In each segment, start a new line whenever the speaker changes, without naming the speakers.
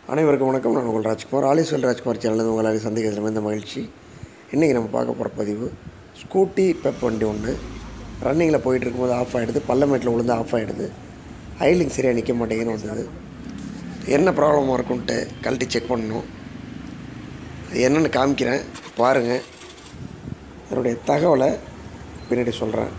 அனைவருக்கும் வணக்கம் நான் உங்கள் ராஜ்குமார் ஆலிஸ்வல் ராஜ்குமார் சேனலில் உங்கள் எல்லாரையும் சந்திக்கிறதுல இந்த மகிழ்ச்சி இன்றைக்கி நம்ம பார்க்க போகிற பதிவு ஸ்கூட்டி பெப் வண்டி ஒன்று ரன்னிங்கில் போயிட்டு இருக்கும்போது ஆஃப் ஆகிடுது பள்ளமேட்டில் விழுந்து ஆஃப் ஆகிடுது ஹைலிங் சரியாக நிற்க மாட்டேங்குன்னு வந்தது என்ன ப்ராப்ளமாக இருக்குன்ட்டு கழட்டி செக் பண்ணணும் அது என்னென்னு காமிக்கிறேன் பாருங்கள் அதனுடைய தகவலை பின்னாடி சொல்கிறேன்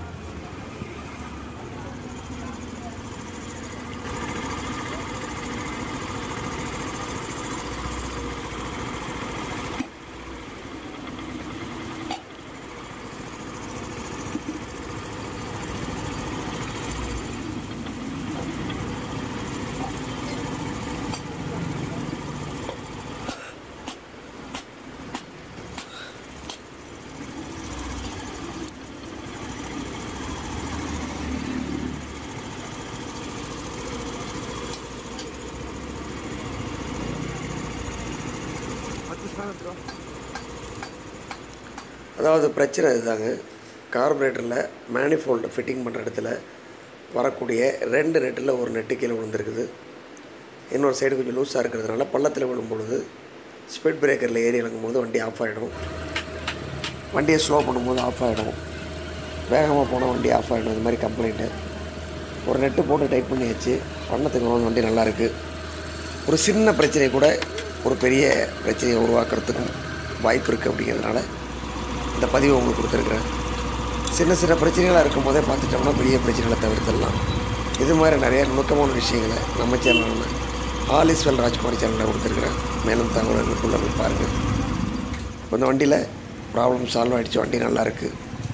அதாவது பிரச்சனை இதுதாங்க கார்பரேட்டரில் மேனிஃபோல்டு ஃபிட்டிங் பண்ணுற இடத்துல வரக்கூடிய ரெண்டு நெட்டில் ஒரு நெட்டு கீழே விழுந்திருக்குது இன்னொரு சைடு கொஞ்சம் லூஸாக இருக்கிறதுனால பள்ளத்தில் விழும் பொழுது ஸ்பீட் பிரேக்கரில் ஏறி இறங்கும்போது வண்டி ஆஃப் ஆகிடும் வண்டியை ஸ்லோ பண்ணும்போது ஆஃப் ஆகிடும் வேகமாக போனால் வண்டி ஆஃப் ஆகிடும் இந்த மாதிரி கம்ப்ளைண்ட்டு ஒரு நெட்டு போட்டு டைப் பண்ணியாச்சு பண்ணத்துக்கு வந்து வண்டி நல்லாயிருக்கு ஒரு சின்ன பிரச்சனை கூட ஒரு பெரிய பிரச்சனையை உருவாக்குறதுக்கும் வாய்ப்பு இருக்குது அப்படிங்கிறதுனால இந்த பதிவை உங்களுக்கு கொடுத்துருக்குறேன் சின்ன சின்ன பிரச்சனைகளாக இருக்கும் போதே பார்த்துட்டோம்னா பெரிய பிரச்சனைகளை தவிர்த்துடலாம் இது மாதிரி நிறைய நுணுக்கமான விஷயங்களை நம்ம சேனலில் ஆலிஸ்வெல் ராஜ்குமார் சேனலில் கொடுத்துருக்குறேன் மேலும் தகவல்களுக்குள்ள போய் பாருங்கள் இப்போ இந்த வண்டியில் ப்ராப்ளம் சால்வ் ஆகிடுச்சு வண்டி நல்லாயிருக்கு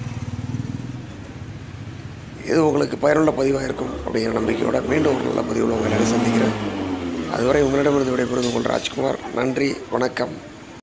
இது உங்களுக்கு பயனுள்ள பதிவாக இருக்கும் அப்படிங்கிற நம்பிக்கையோட மீண்டும் ஒரு நல்ல பதிவில் உங்களை எல்லாரும் சந்திக்கிறேன் அதுவரை உங்களிடமிருந்து விடைபெறுவது உங்கள் ராஜ்குமார் நன்றி வணக்கம்